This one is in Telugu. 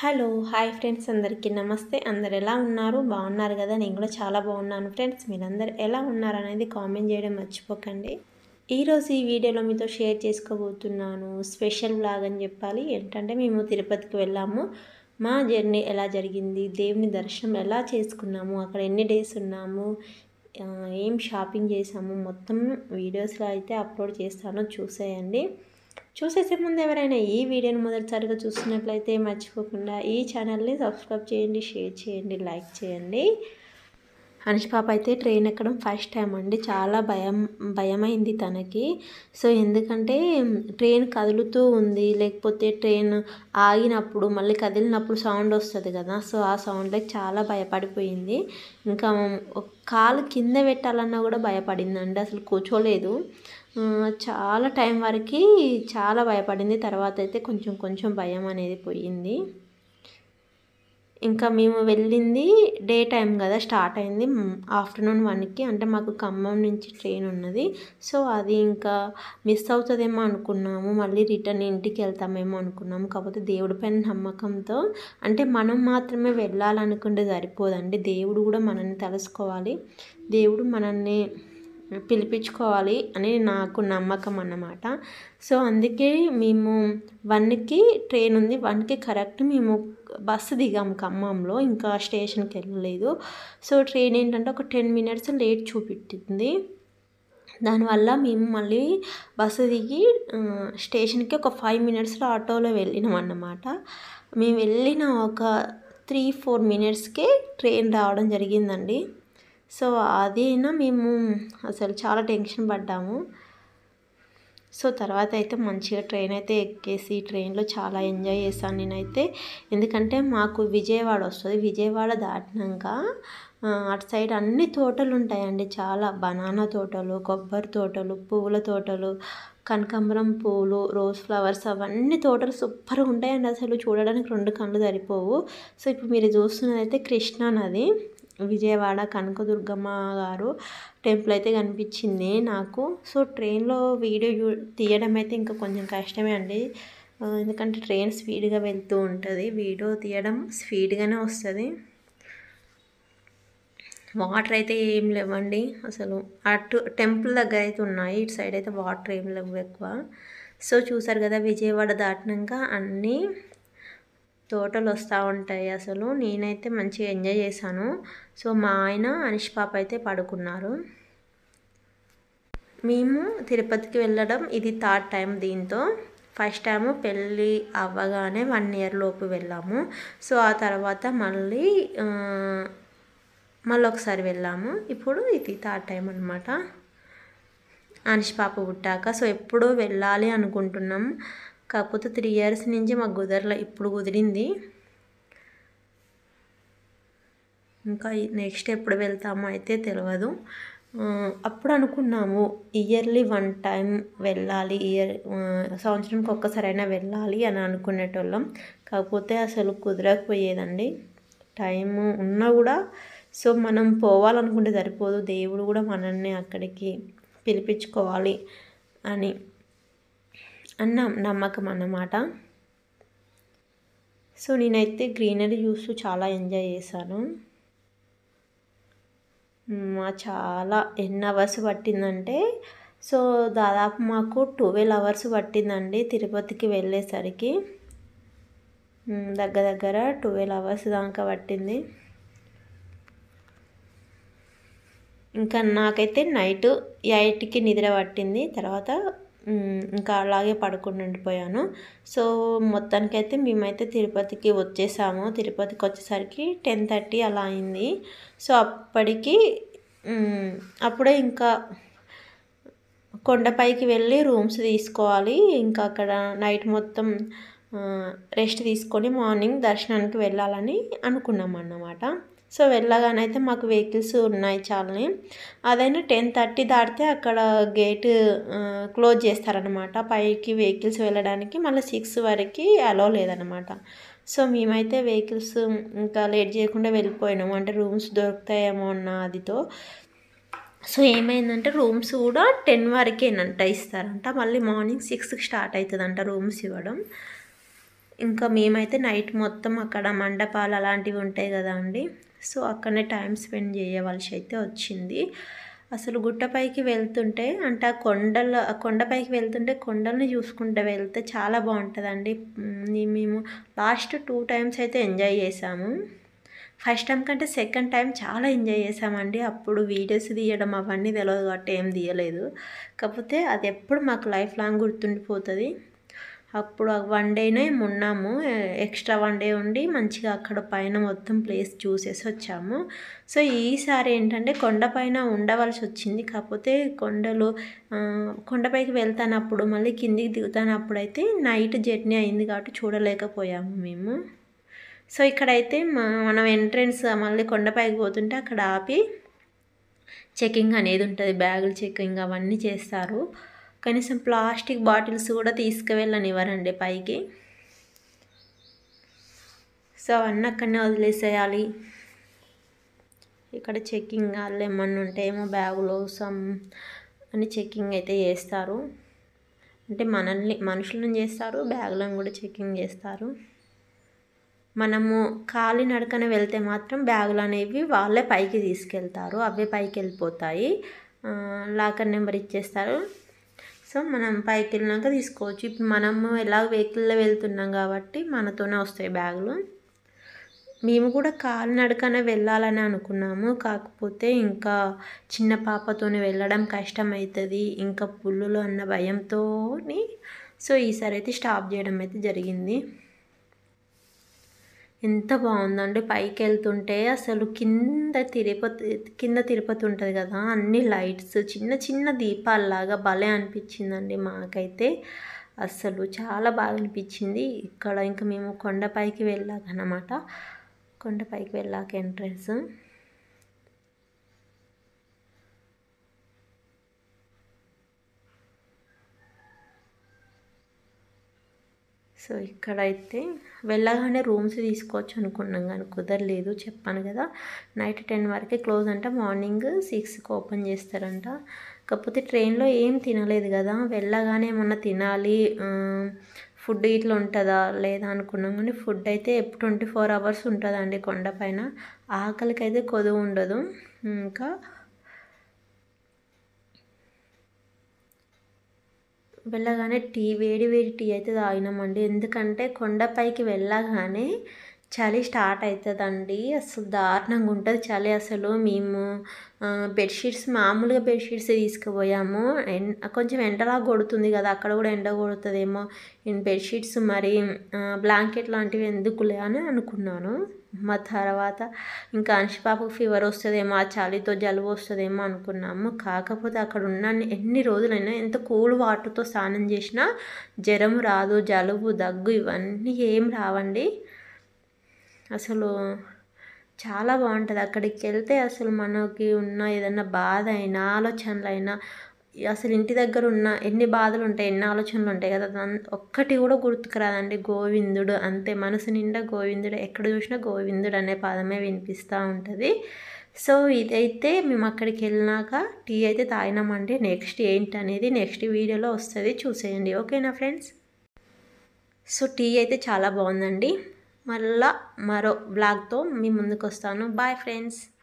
హలో హాయ్ ఫ్రెండ్స్ అందరికీ నమస్తే అందరు ఎలా ఉన్నారు బాగున్నారు కదా నేను కూడా చాలా బాగున్నాను ఫ్రెండ్స్ మీరందరు ఎలా ఉన్నారు అనేది కామెంట్ చేయడం మర్చిపోకండి ఈరోజు ఈ వీడియోలో మీతో షేర్ చేసుకోబోతున్నాను స్పెషల్ బ్లాగ్ అని చెప్పాలి ఏంటంటే మేము తిరుపతికి వెళ్ళాము మా జర్నీ ఎలా జరిగింది దేవుని దర్శనం ఎలా చేసుకున్నాము అక్కడ ఎన్ని డేస్ ఉన్నాము ఆ, ఏం షాపింగ్ చేసాము మొత్తం వీడియోస్లో అయితే అప్లోడ్ చేస్తాను చూసేయండి చూసేసే ముందు ఎవరైనా ఈ వీడియోని మొదటిసారిగా చూస్తున్నట్లయితే మర్చిపోకుండా ఈ ఛానల్ని సబ్స్క్రైబ్ చేయండి షేర్ చేయండి లైక్ చేయండి హనిష్ పాప అయితే ట్రైన్ ఎక్కడం ఫస్ట్ టైం అండి చాలా భయం భయమైంది తనకి సో ఎందుకంటే ట్రైన్ కదులుతూ ఉంది లేకపోతే ట్రైన్ ఆగినప్పుడు మళ్ళీ కదిలినప్పుడు సౌండ్ వస్తుంది కదా సో ఆ సౌండ్లకి చాలా భయపడిపోయింది ఇంకా ఒక కాలు కింద పెట్టాలన్నా కూడా భయపడిందండి అసలు కూర్చోలేదు ఆ, చాలా టైం వరకు చాలా భయపడింది తర్వాత అయితే కొంచెం కొంచెం భయం అనేది పోయింది ఇంకా మేము వెళ్ళింది డే టైం కదా స్టార్ట్ అయింది ఆఫ్టర్నూన్ వన్కి అంటే మాకు ఖమ్మం నుంచి ట్రైన్ ఉన్నది సో అది ఇంకా మిస్ అవుతుందేమో అనుకున్నాము మళ్ళీ రిటర్న్ ఇంటికి వెళ్తామేమో అనుకున్నాము కాకపోతే దేవుడి పైన నమ్మకంతో అంటే మనం మాత్రమే వెళ్ళాలనుకుంటే సరిపోదండి దేవుడు కూడా మనల్ని తెలుసుకోవాలి దేవుడు మనల్ని పిలిపించుకోవాలి అని నాకు నమ్మకం అన్నమాట సో అందుకే మేము వన్కి ట్రైన్ ఉంది వన్కి కరెక్ట్ మేము బస్సు దిగాము ఖమ్మంలో ఇంకా స్టేషన్కి వెళ్ళలేదు సో ట్రైన్ ఏంటంటే ఒక టెన్ మినిట్స్ లేట్ చూపెట్టింది దానివల్ల మేము మళ్ళీ బస్సు దిగి ఆ, స్టేషన్కి ఒక ఫైవ్ మినిట్స్లో ఆటోలో వెళ్ళినాం అన్నమాట మేము వెళ్ళిన ఒక త్రీ ఫోర్ మినిట్స్కే ట్రైన్ రావడం జరిగిందండి సో అదేనా మేము అసలు చాలా టెన్షన్ పడ్డాము సో తర్వాత అయితే మంచిగా ట్రైన్ అయితే ఎక్కేసి ట్రైన్లో చాలా ఎంజాయ్ చేశాను నేనైతే ఎందుకంటే మాకు విజయవాడ వస్తుంది విజయవాడ దాటినాక ఆ, అటు సైడ్ అన్ని తోటలు ఉంటాయండి చాలా బనానా తోటలు కొబ్బరి తోటలు పువ్వుల తోటలు కనకాంబరం పువ్వులు రోజ్ ఫ్లవర్స్ అవన్నీ తోటలు సూపర్గా ఉంటాయండి అసలు చూడడానికి రెండు కళ్ళు సరిపోవు సో ఇప్పుడు మీరు చూస్తున్నదైతే కృష్ణా నది విజయవాడ కనకదుర్గమ్మ గారు టెంపుల్ అయితే కనిపించింది నాకు సో ట్రైన్లో వీడియో చూ- తీయడం అయితే ఇంకా కొంచెం కష్టమే అండి ఆ, ఎందుకంటే ట్రైన్ స్పీడ్గా వెళ్తూ ఉంటుంది వీడియో తీయడం స్పీడ్గానే వస్తుంది వాటర్ అయితే ఏం లేవండి అసలు అటు టెంపుల్ దగ్గర అయితే ఉన్నాయి ఇటు సైడ్ అయితే వాటర్ ఏం లేవు ఎక్కువ సో చూసారు కదా విజయవాడ దాటినాక అన్నీ తోటలు వస్తూ ఉంటాయి అసలు నేనైతే మంచిగా ఎంజాయ్ చేశాను సో మా ఆయన అనిష్ పాప అయితే పడుకున్నారు మేము తిరుపతికి వెళ్ళడం ఇది థర్డ్ టైం దీంతో ఫస్ట్ టైము పెళ్ళి అవ్వగానే వన్ ఇయర్ లోపు వెళ్ళాము సో ఆ తర్వాత మళ్ళీ ఆ, మళ్ళీ ఒకసారి వెళ్ళాము ఇప్పుడు ఇది థర్డ్ టైం అనమాట అనిష్ పాప పుట్టాక సో ఎప్పుడూ వెళ్ళాలి అనుకుంటున్నాం కాకపోతే త్రీ ఇయర్స్ నుంచి మాకు కుదరలే ఇప్పుడు కుదిరింది ఇంకా నెక్స్ట్ ఎప్పుడు వెళ్తామో అయితే తెలియదు ఆ, అప్పుడు అనుకున్నాము ఇయర్లీ వన్ టైం వెళ్ళాలి ఇయర్ సంవత్సరానికి ఒక్కసారైనా వెళ్ళాలి అని అనుకునేటోళ్ళం కాకపోతే అసలు కుదరకపోయేదండి టైము ఉన్నా కూడా సో మనం పోవాలనుకుంటే సరిపోదు దేవుడు కూడా మనల్ని అక్కడికి పిలిపించుకోవాలి అని అన్న నమ్మకం అన్నమాట సో నేనైతే గ్రీనరీ చూస్తూ చాలా ఎంజాయ్ చేశాను మా చాలా ఎన్ని అవర్స్ పట్టిందంటే సో దాదాపు మాకు ట్వెల్వ్ అవర్స్ పట్టిందండి తిరుపతికి వెళ్ళేసరికి మ్, దగ్గర దగ్గర ట్వెల్వ్ అవర్స్ దాకా పట్టింది ఇంకా నాకైతే నైట్ ఎయిట్కి నిద్ర పట్టింది తర్వాత మ్, ఇంకా అలాగే పడుకుని ఉండిపోయాను సో మొత్తానికైతే మేమైతే తిరుపతికి వచ్చేసాము తిరుపతికి వచ్చేసరికి టెన్ థర్టీ అలా అయింది సో అప్పటికి మ్, అప్పుడే ఇంకా కొండపైకి వెళ్ళి రూమ్స్ తీసుకోవాలి ఇంకా అక్కడ నైట్ మొత్తం రెస్ట్ తీసుకొని మార్నింగ్ దర్శనానికి వెళ్ళాలని అనుకున్నాం అన్నమాట సో వెళ్ళగానైతే మాకు వెహికల్స్ ఉన్నాయి చాలానే అదైనా టెన్ థర్టీ దాటితే అక్కడ గేట్ క్లోజ్ చేస్తారనమాట పైకి వెహికల్స్ వెళ్ళడానికి మళ్ళీ సిక్స్ వరకు అలో లేదనమాట సో మేమైతే వెహికల్స్ ఇంకా లేట్ చేయకుండా వెళ్ళిపోయినాము అంటే రూమ్స్ దొరుకుతాయేమో అన్న అదితో సో ఏమైందంటే రూమ్స్ కూడా టెన్ వరకేనంట ఇస్తారంట మళ్ళీ మార్నింగ్ సిక్స్కి స్టార్ట్ అవుతుందంట రూమ్స్ ఇవ్వడం ఇంకా మేమైతే నైట్ మొత్తం అక్కడ మండపాలు అలాంటివి ఉంటాయి కదా అండి సో అక్కడనే టైం స్పెండ్ చేయవలసి అయితే వచ్చింది అసలు గుట్టపైకి వెళ్తుంటే అంటే ఆ కొండల ఆ కొండపైకి వెళ్తుంటే కొండల్ని చూసుకుంటూ వెళ్తే చాలా బాగుంటుందండి మ్, మేము లాస్ట్ టూ టైమ్స్ అయితే ఎంజాయ్ చేసాము ఫస్ట్ టైం కంటే సెకండ్ టైం చాలా ఎంజాయ్ చేసామండి అప్పుడు వీడియోస్ తీయడం అవన్నీ తెలియదు కాబట్టి ఏం తీయలేదు కాకపోతే అది ఎప్పుడు మాకు లైఫ్ లాంగ్ గుర్తుండిపోతుంది అప్పుడు వన్ డేనే ఉన్నాము ఎక్స్ట్రా వన్ డే ఉండి మంచిగా అక్కడ పైన మొత్తం ప్లేస్ చూసేసి వచ్చాము సో ఈసారి ఏంటంటే కొండపైన ఉండవలసి వచ్చింది కాకపోతే కొండలు ఆ, కొండపైకి వెళ్తానప్పుడు మళ్ళీ కిందికి దిగుతానప్పుడు అయితే నైట్ జర్నీ అయింది కాబట్టి చూడలేకపోయాము మేము సో ఇక్కడైతే మ- మనం ఎంట్రన్స్ మళ్ళీ కొండపైకి పోతుంటే అక్కడ ఆపి చెకింగ్ అనేది ఉంటుంది బ్యాగులు చెకింగ్ అవన్నీ చేస్తారు కనీసం ప్లాస్టిక్ బాటిల్స్ కూడా తీసుకువెళ్ళనివ్వరండి పైకి సో అవన్నీ అక్కడనే వదిలేసేయాలి ఇక్కడ చెకింగ్ వాళ్ళు ఏమన్నా ఉంటే ఏమో బ్యాగులో సమ్ అని చెకింగ్ అయితే చేస్తారు అంటే మనల్ని మనుషులను చేస్తారు బ్యాగులను కూడా చెకింగ్ చేస్తారు మనము ఖాళీ నడకన వెళ్తే మాత్రం బ్యాగులు అనేవి వాళ్ళే పైకి తీసుకెళ్తారు అవే పైకి వెళ్ళిపోతాయి ఆ, లాకర్ నెంబర్ ఇచ్చేస్తారు సో మనం పైకి వెళ్ళినాక తీసుకోవచ్చు ఇప్పుడు మనము ఎలా వెహికల్లో వెళ్తున్నాం కాబట్టి మనతోనే వస్తాయి బ్యాగులు మేము కూడా కాలినడకన వెళ్ళాలని అనుకున్నాము కాకపోతే ఇంకా చిన్న పాపతోని వెళ్ళడం కష్టం అవుతుంది ఇంకా పుల్లులు అన్న భయంతో సో ఈసారి అయితే స్టాప్ చేయడం అయితే జరిగింది ఎంత బాగుందండి పైకి వెళ్తుంటే అసలు కింద తిరుపతి కింద తిరుపతి ఉంటుంది కదా అన్ని లైట్స్ చిన్న చిన్న దీపాల్లాగా భలే అనిపించిందండి మాకైతే అసలు చాలా బాగా అనిపించింది ఇక్కడ ఇంకా మేము కొండపైకి వెళ్ళాక అన్నమాట కొండపైకి వెళ్ళాక ఎంట్రన్స్ సో ఇక్కడైతే వెళ్ళగానే రూమ్స్ తీసుకోవచ్చు అనుకున్నాం కానీ కుదరలేదు చెప్పాను కదా నైట్ టెన్ వరకే క్లోజ్ అంట మార్నింగ్ సిక్స్కి ఓపెన్ చేస్తారంట కాకపోతే ట్రైన్లో ఏం తినలేదు కదా వెళ్ళగానే ఏమన్నా తినాలి ఫుడ్ ఇట్లా ఉంటుందా లేదా అనుకున్నాం కానీ ఫుడ్ అయితే ట్వంటీ ఫోర్ అవర్స్ ఉంటుందండి కొండపైన ఆకలికి అయితే కొదువు ఉండదు ఇంకా వెళ్ళగానే టీ వేడి వేడి టీ అయితే తాగినామండి ఎందుకంటే కొండపైకి వెళ్ళగానే చలి స్టార్ట్ అవుతుందండి అసలు దారుణంగా ఉంటుంది చలి అసలు మేము ఆ, బెడ్షీట్స్ మామూలుగా బెడ్షీట్స్ తీసుకుపోయాము ఎన్ కొంచెం ఎండలా కొడుతుంది కదా అక్కడ కూడా ఎండ కొడుతుందేమో ఈ బెడ్షీట్స్ మరి ఆ, బ్లాంకెట్ లాంటివి ఎందుకులే అని అనుకున్నాను మా తర్వాత ఇంకా అంశపాపకు ఫీవర్ వస్తుందేమో ఆ చలితో జలుబు వస్తుందేమో అనుకున్నాము కాకపోతే అక్కడ ఉన్న ఎన్ని రోజులైనా ఎంత కూల్ వాటర్తో స్నానం చేసినా జ్వరం రాదు జలుబు దగ్గు ఇవన్నీ ఏం రావండి అసలు చాలా బాగుంటుంది అక్కడికి వెళ్తే అసలు మనకి ఉన్న ఏదైనా బాధ అయినా ఆలోచనలు అయినా అసలు ఇంటి దగ్గర ఉన్న ఎన్ని బాధలు ఉంటాయి ఎన్ని ఆలోచనలు ఉంటాయి కదా దాన్- ఒక్కటి కూడా గుర్తుకురాదండి గోవిందుడు అంతే మనసు నిండా గోవిందుడు ఎక్కడ చూసినా గోవిందుడు అనే పదమే వినిపిస్తూ ఉంటుంది సో ఇదైతే మేము అక్కడికి వెళ్ళినాక టీ అయితే తాగినామండి నెక్స్ట్ ఏంటి అనేది నెక్స్ట్ వీడియోలో వస్తుంది చూసేయండి ఓకేనా ఫ్రెండ్స్ సో టీ అయితే చాలా బాగుందండి మళ్ళా మరో బ్లాగ్తో మీ ముందుకు వస్తాను బాయ్ ఫ్రెండ్స్